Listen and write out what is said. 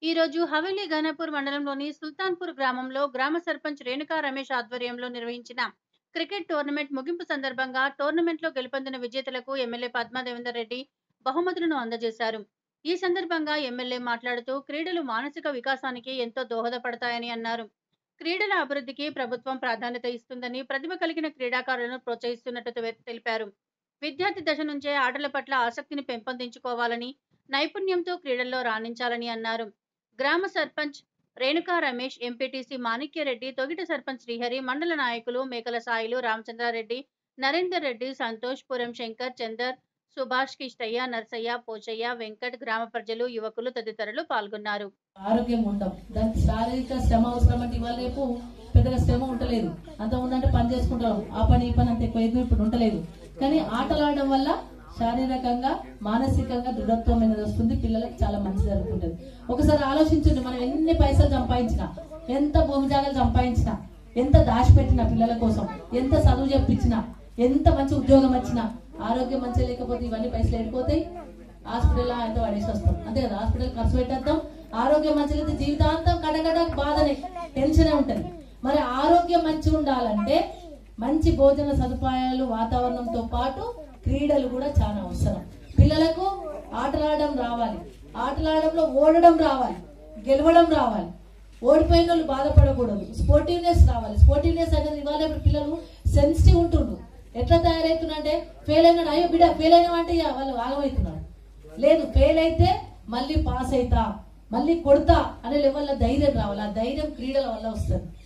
ఈ రోజు హవేలీ ఘనపూర్ మండలంలోని సుల్తాన్పూర్ గ్రామంలో గ్రామ సర్పంచ్ రేణుకా రమేష్ ఆధ్వర్యంలో నిర్వహించిన క్రికెట్ టోర్నమెంట్ ముగింపు సందర్భంగా టోర్నమెంట్లో గెలుపొందిన విజేతలకు ఎమ్మెల్యే పద్మా దేవేందర్ రెడ్డి బహుమతులను అందజేశారు ఈ సందర్భంగా ఎమ్మెల్యే మాట్లాడుతూ క్రీడలు మానసిక వికాసానికి ఎంతో దోహదపడతాయని అన్నారు క్రీడల అభివృద్ధికి ప్రభుత్వం ప్రాధాన్యత ఇస్తుందని ప్రతిభ కలిగిన క్రీడాకారులను ప్రోత్సహిస్తున్నట్టు తె- తెలిపారు విద్యార్థి దశ నుంచే ఆటల పట్ల ఆసక్తిని పెంపొందించుకోవాలని నైపుణ్యంతో క్రీడల్లో రాణించాలని అన్నారు గ్రామ సర్పంచ్ రేణుకా రమేష్ ఎంపీటీసీ మాణిక్యరెడ్డి తొగిట సర్పంచ్ శ్రీహరి మండల నాయకులు మేకల సాయిలు రామచంద్రారెడ్డి నరేందర్ రెడ్డి సంతోష్ పురం శంకర్ చందర్ సుభాష్ కిష్టయ్య నర్సయ్య పోచయ్య వెంకట్ గ్రామ ప్రజలు యువకులు తదితరులు పాల్గొన్నారు ఆరోగ్యంగా ఉంటాం దానికి శారీరక శ్రమ అవసరం అంటే ఇవాళ రేపు పెద్దగా శ్రమ ఉంటలేదు అంత ఉందంటే పని చేసుకుంటాం ఆ పని ఈ పని అంత ఎక్కువ ఎక్కువ ఇప్పుడు ఉంటలేదు కానీ ఆటలాడడం వల్ల శారీరకంగా మానసికంగా దృఢత్వం అనేది వస్తుంది పిల్లలకు చాలా మంచి జరుగుతుంటది ఒకసారి ఆలోచించండి మనం ఎన్ని పైసలు సంపాదించినా ఎంత భూమి జాగాలు సంపాదించినా ఎంత దాచిపెట్టినా పిల్లల కోసం ఎంత చదువు చెప్పించినా ఎంత మంచి ఉద్యోగం వచ్చినా ఆరోగ్యం మంచిగా లేకపోతే ఇవన్నీ పైసలు వెళ్ళిపోతాయి హాస్పిటల్ ఎంత పడేసి వస్తాం అంతే కదా హాస్పిటల్ ఖర్చు పెట్టేద్దాం ఆరోగ్యం మంచిగా అయితే జీవితాంతం కడగడ బాధనే టెన్షనే ఉంటది మరి ఆరోగ్యం మంచిగా ఉండాలంటే మంచి భోజన సదుపాయాలు వాతావరణంతో పాటు క్రీడలు కూడా చాలా అవసరం పిల్లలకు ఆటలాడడం రావాలి ఆటలాడడంలో ఓడడం రావాలి గెలవడం రావాలి ఓడిపోయిన వాళ్ళు బాధపడకూడదు స్పోర్టివ్నెస్ రావాలి స్పోర్టివ్నెస్ అనేది ఇవాళ ఇప్పుడు పిల్లలు సెన్సిటివ్ ఉంటుండ్రు ఎట్లా తయారవుతున్నంటే ఫెయిల్ అయినాడు అయ్యో బిడ్డ ఫెయిల్ అయినా అంటే ఇక వాళ్ళు ఆగమవుతున్నారు లేదు ఫెయిల్ అయితే మళ్ళీ పాస్ అవుతా మళ్ళీ కొడతా అనే లెవెల్లో ధైర్యం రావాలి ఆ ధైర్యం క్రీడల వల్ల వస్తుంది